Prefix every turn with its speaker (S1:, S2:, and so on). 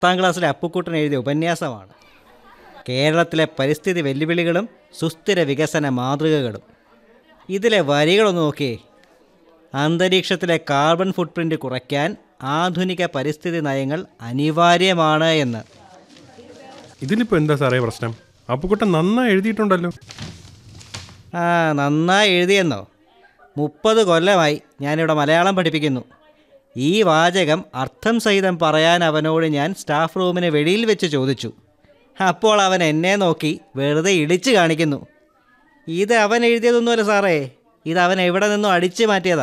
S1: പത്താം ക്ലാസ്സിലെ അപ്പുക്കുട്ടൻ എഴുതിയ ഉപന്യാസമാണ് കേരളത്തിലെ പരിസ്ഥിതി വെല്ലുവിളികളും സുസ്ഥിര വികസന മാതൃകകളും ഇതിലെ വരികളൊന്ന് നോക്കിയേ അന്തരീക്ഷത്തിലെ കാർബൺ ഫുട്പ്രിൻ്റ് കുറയ്ക്കാൻ ആധുനിക പരിസ്ഥിതി നയങ്ങൾ അനിവാര്യമാണ് എന്ന്
S2: ഇതിലിപ്പോൾ എന്താ സാറേ പ്രശ്നം അപ്പുക്കുട്ടൻ നന്നായി എഴുതിയിട്ടുണ്ടല്ലോ
S1: ആ നന്നായി എഴുതിയെന്നോ മുപ്പത് കൊല്ലമായി ഞാനിവിടെ മലയാളം പഠിപ്പിക്കുന്നു ഈ വാചകം അർത്ഥം സഹിതം പറയാൻ അവനോട് ഞാൻ സ്റ്റാഫ് റൂമിന് വെളിയിൽ വെച്ച് ചോദിച്ചു അപ്പോൾ അവൻ എന്നെ നോക്കി വെറുതെ ഇടിച്ചു കാണിക്കുന്നു ഇത് അവൻ എഴുതിയതൊന്നുമല്ല സാറേ ഇത് അവൻ എവിടെ നിന്നും അടിച്ചു മാറ്റിയതാ